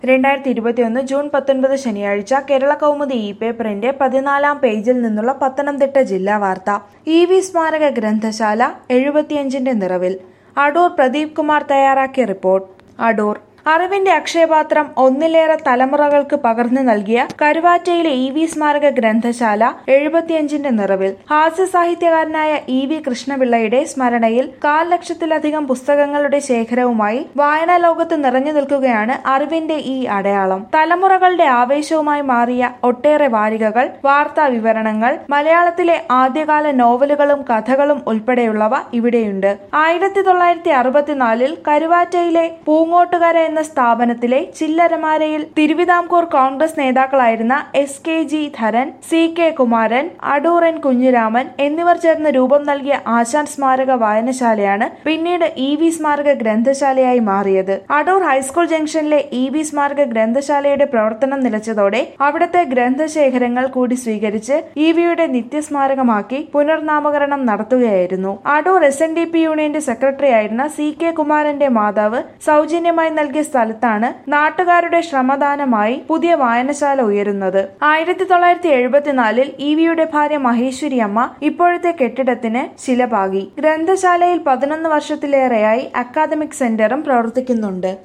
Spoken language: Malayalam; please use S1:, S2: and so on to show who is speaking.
S1: രണ്ടായിരത്തി ഇരുപത്തിയൊന്ന് ജൂൺ പത്തൊൻപത് ശനിയാഴ്ച കേരള കൗമുദി ഇ പേപ്പറിന്റെ പതിനാലാം പേജിൽ നിന്നുള്ള പത്തനംതിട്ട ജില്ലാ വാർത്ത ഇ വി സ്മാരക ഗ്രന്ഥശാല എഴുപത്തിയഞ്ചിന്റെ നിറവിൽ അടൂർ പ്രദീപ് കുമാർ തയ്യാറാക്കിയ റിപ്പോർട്ട് അടൂർ അറിവിന്റെ അക്ഷയപാത്രം ഒന്നിലേറെ തലമുറകൾക്ക് പകർന്നു നൽകിയ കരുവാറ്റയിലെ ഇ വി സ്മാരക ഗ്രന്ഥശാല എഴുപത്തിയഞ്ചിന്റെ നിറവിൽ ഹാസ്യ സാഹിത്യകാരനായ ഇ വി കൃഷ്ണപിള്ളയുടെ സ്മരണയിൽ കാൽ ലക്ഷത്തിലധികം പുസ്തകങ്ങളുടെ ശേഖരവുമായി വായനാ ലോകത്ത് നിറഞ്ഞു നിൽക്കുകയാണ് അറിവിന്റെ ഈ അടയാളം തലമുറകളുടെ ആവേശവുമായി മാറിയ ഒട്ടേറെ വാരികകൾ വാർത്താ വിവരണങ്ങൾ മലയാളത്തിലെ ആദ്യകാല നോവലുകളും കഥകളും ഉൾപ്പെടെയുള്ളവ ഇവിടെയുണ്ട് ആയിരത്തി തൊള്ളായിരത്തി അറുപത്തിനാലിൽ കരുവാറ്റയിലെ പൂങ്ങോട്ടുകര എന്ന സ്ഥാപനത്തിലെ ചില്ലരമാരയിൽ തിരുവിതാംകൂർ കോൺഗ്രസ് നേതാക്കളായിരുന്ന S K G Dharan C K Kumaran Adoor N Kunjiraman എന്നിവർ ചേർന്ന് രൂപം നൽകിയ ആശാൻ സ്മാരക വായനശാലയാണ് പിന്നീട് ഇ വി സ്മാരക ഗ്രന്ഥശാലയായി മാറിയത് അടൂർ ഹൈസ്കൂൾ ജംഗ്ഷനിലെ ഇ വി സ്മാരക ഗ്രന്ഥശാലയുടെ പ്രവർത്തനം നിലച്ചതോടെ അവിടുത്തെ ഗ്രന്ഥശേഖരങ്ങൾ കൂടി സ്വീകരിച്ച് ഇ വിയുടെ നിത്യസ്മാരകമാക്കി പുനർനാമകരണം നടത്തുകയായിരുന്നു Adoor S N D P യൂണിയന്റെ സെക്രട്ടറി ആയിരുന്ന സി കെ കുമാരന്റെ മാതാവ് സൗജന്യമായി നൽകിയ സ്ഥലത്താണ് നാട്ടുകാരുടെ ശ്രമദാനമായി പുതിയ വായനശാല ഉയരുന്നത് ആയിരത്തി തൊള്ളായിരത്തി എഴുപത്തിനാലിൽ ഇ വിയുടെ ഭാര്യ മഹേശ്വരി അമ്മ ഇപ്പോഴത്തെ കെട്ടിടത്തിന് ശിലപാകി ഗ്രന്ഥശാലയിൽ പതിനൊന്ന് വർഷത്തിലേറെയായി അക്കാദമിക് സെന്ററും പ്രവർത്തിക്കുന്നുണ്ട്